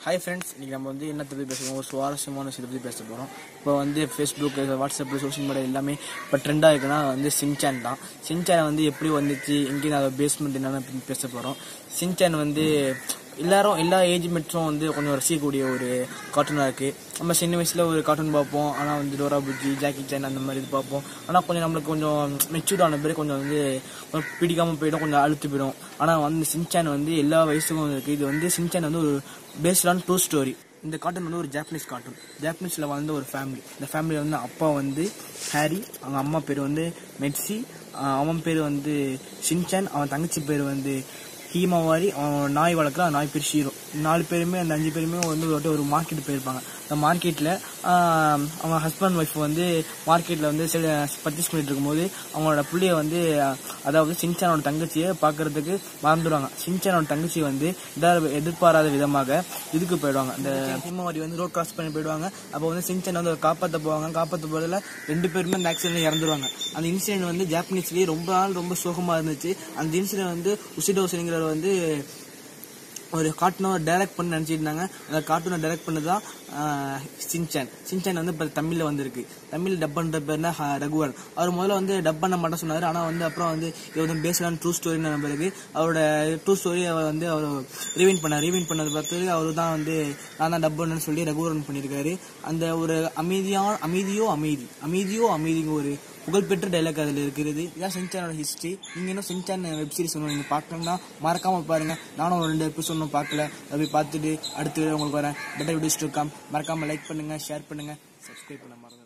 hi friends இன்னைக்கு நம்ம வந்து என்ன பற்றி பேசுவோம் ஒரு சுவாரஸ்யமான விஷயத்தை பற்றி பேச போகிறோம் இப்போ வந்து ஃபேஸ்புக் வாட்ஸ்அப் சோஷியல் மீடியா எல்லாமே இப்போ ட்ரெண்டாக இருக்குன்னா வந்து சின்சான் தான் சின்சான் வந்து எப்படி வந்துச்சு எங்கேயும் அதை பேஸ்மெண்ட் என்னென்னு பேச போகிறோம் சின்சான் வந்து எல்லாரும் எல்லா ஏஜ் மெட்ஸும் வந்து கொஞ்சம் ரசிக்கக்கூடிய ஒரு கார்ட்டூனாக இருக்குது நம்ம சின்ன வயசில் ஒரு கார்ட்டூன் பார்ப்போம் ஆனால் வந்து டோரா புஜ்ஜி ஜாக்கி சேன் அந்த மாதிரி இது பார்ப்போம் ஆனால் கொஞ்சம் நம்மளுக்கு கொஞ்சம் மெச்சூர்ட் ஆன பிறகு கொஞ்சம் வந்து கொஞ்சம் பிடிக்காம போயிடும் கொஞ்சம் அழுத்து போயிடும் ஆனால் வந்து சின்சான் வந்து எல்லா வயசுக்கும் இருக்குது இது வந்து சின்சான் வந்து ஒரு பேஸ்ட் ஆன் ட்ரூ ஸ்டோரி இந்த கார்ட்டூன் வந்து ஒரு ஜாப்பனீஸ் கார்ட்டூன் ஜாப்பனீஸில் வந்து ஒரு ஃபேமிலி இந்த ஃபேமிலியில் வந்து அப்பா வந்து ஹாரி அவங்க அம்மா பேர் வந்து மெட்ஸி ஆஹ் அவன் பேர் வந்து ஷின்சான் அவன் தங்கச்சி பேர் வந்து ஹீமாவாரி அவன் நாய் வளர்க்குறான் நாய் பேர் ஷீரோ நாலு பேருமே அந்த அஞ்சு பேருமே வந்து ஒரு வாட்டி ஒரு மார்க்கெட் போயிருப்பாங்க அந்த மார்க்கெட்டில் அவங்க ஹஸ்பண்ட் ஒய்ஃப் வந்து மார்க்கெட்டில் வந்து பர்ச்சேஸ் பண்ணிட்டு இருக்கும்போது அவங்களோட பிள்ளைய வந்து அஹ், அதாவது சின்சானோட தங்கச்சியை பார்க்கறதுக்கு மறந்துடுவாங்க சின்சானோட தங்கச்சி வந்து எதாவது எதிர்பாராத விதமாக இதுக்கு போயிடுவாங்க அந்த ஹீமாவாரி வந்து ரோட் கிராஸ் பண்ணி போயிடுவாங்க அப்போ வந்து சின்சான் வந்து காப்பாற்ற போவாங்க காப்பாற்ற போகிறதுல ரெண்டு பேருமே அந்த ஆக்சிடென்ட்ல இறந்துருவாங்க அந்த இன்சிடென்ட் வந்து ஜாப்பனீஸ்லேயே ரொம்ப நாள் ரொம்ப சோகமாக இருந்துச்சு அந்த இன்சிடென்ட் வந்து உசிடோசிங்கிறவர் வந்து ஒரு கார்ட்டூனை டைரக்ட் பண்ணி நினச்சிட்டு இருந்தாங்க அந்த கார்ட்டூனை டைரக்ட் பண்ணது தான் சின்சான் சின்சான் வந்து இப்போ தமிழில் வந்திருக்கு தமிழ் டப் பண்ணுற பேர்னா ஹ- ரகுவரன் அவர் முதல்ல வந்து டப் பண்ண மாட்டேன் சொன்னார் ஆனால் வந்து அப்புறம் வந்து இது வந்து பேஸ்டான ட்ரூ ஸ்டோரின்னு பிறகு அவரோட ட்ரூ ஸ்டோரி அவர் வந்து அவர் ரிவைன் பண்ணார் ரிவைன் பண்ணது பார்த்து அவர் தான் வந்து நான் தான் டப் பண்ணேன்னு சொல்லி ரகுவரன் பண்ணியிருக்காரு அந்த ஒரு அமைதியான அமைதியோ அமைதி அமைதியோ அமைதிங்க ஒரு புகழ்பெற்ற டைலாக் அதில் இருக்கிறது இதான் சின்சானோட ஹிஸ்ட்ரி நீங்கள் இன்னும் சின்சான் வெப் சீரிஸ் ஒன்று நீங்கள் பார்க்கணும்னா மறக்காமல் பாருங்கள் நானும் ஒரு ரெண்டு எபிசோட் ஒன்றும் பார்க்கல அதை போய் பார்த்துட்டு அடுத்து உங்களுக்கு வரேன் பெட்டர் வீடியோஸ் டு கம் மறக்காமல் லைக் பண்ணுங்கள் ஷேர் பண்ணுங்கள் சப்ஸ்கிரைப் பண்ண மறந்து